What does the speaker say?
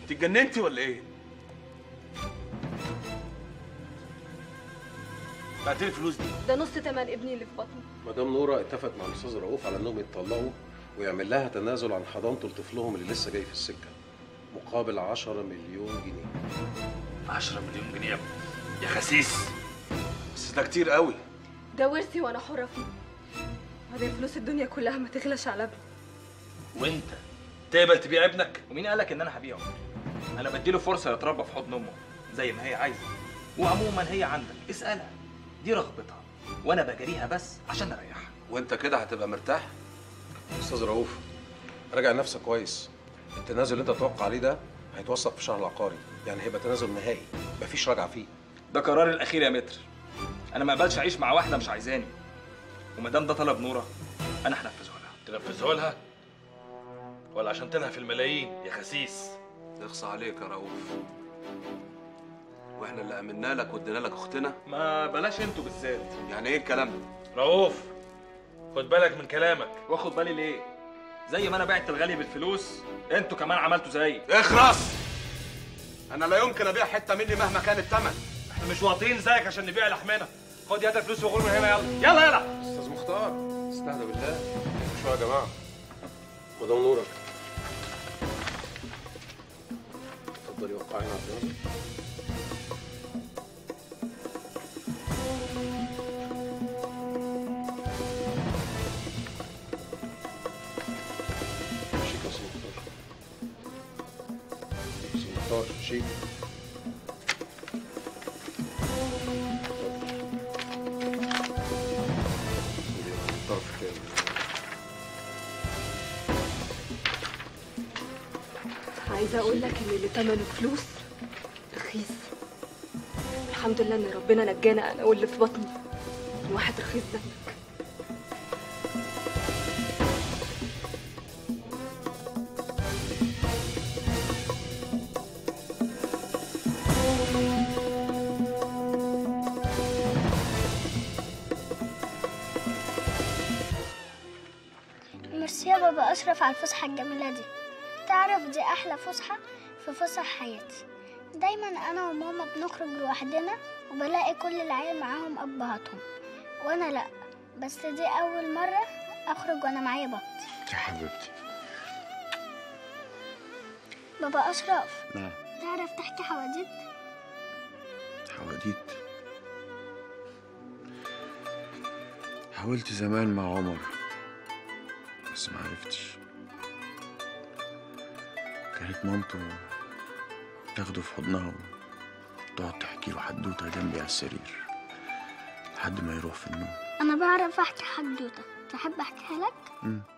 انت اتجننتي ولا ايه؟ بعتي لي الفلوس دي ده نص تمن ابني اللي في بطني مدام نورة اتفقت مع الاستاذ رؤوف على انهم يتطلقوا ويعمل لها تنازل عن حضانته لطفلهم اللي لسه جاي في السكه مقابل 10 مليون جنيه 10 مليون جنيه يا ابني. يا خسيس بس ده كتير قوي ده ورثي وانا حره فيه بعدين فلوس الدنيا كلها ما تغلاش على ابني وانت تقبل تبيع ابنك ومين قالك ان انا هبيعه انا بديله فرصه يتربى في حضن امه زي ما هي عايزه وعموما هي عندك اسالها دي رغبتها وانا بجريها بس عشان اريحها وانت كده هتبقى مرتاح استاذ رؤوف راجع نفسك كويس التنازل اللي انت تتوقع عليه ده هيتوثق في شهر العقاري يعني هيبقى تنازل نهائي مفيش رجعه فيه ده قراري الاخير يا متر انا ما اقبلش اعيش مع واحده مش عايزاني وما دام ده طلب نوره انا هنفذه لها تنفذه لها ولا عشان تنهى في الملايين يا خسيس اخصى عليك يا رؤوف واحنا اللي امنا لك وادينا لك اختنا ما بلاش انتوا بالذات يعني ايه الكلام ده رؤوف خد بالك من كلامك واخد بالي ليه زي ما انا بعت الغالي بالفلوس انتوا كمان عملتوا زيي اخرس انا لا يمكن ابيع حته مني مهما كان الثمن احنا مش واطيين زيك عشان نبيع لحمنا خد يا الفلوس وغور من هنا يلا يلا يلا استاذ مختار استهدى بالله شو يا جماعه مدام نورة اتفضلي وقعي على الدراسة. شيك يا استاذ مختار استاذ مختار شيك طرف تاني عايزه اقول لك ان اللي تمنه فلوس رخيص الحمد لله ان ربنا نجانا انا واللي في بطني من واحد رخيص زيك ميرسي يا بابا أشرف على الفسحة الجميلة دي تعرف دي أحلى فسحة في فسح حياتي دايما أنا وماما بنخرج لوحدنا وبلاقي كل العيال معاهم أبهاتهم وأنا لأ بس دي أول مرة أخرج وأنا معايا بط يا حبيبتي بابا أشرف نعم تعرف تحكي حواديت حواديت حاولت زمان مع عمر بس ما عرفتش كانت مامته تاخده في حضنها وتقعد تحكي له حدوته جنبي على السرير لحد ما يروح في النوم أنا بعرف أحكي حدوتة تحب أحكيها لك؟ مم.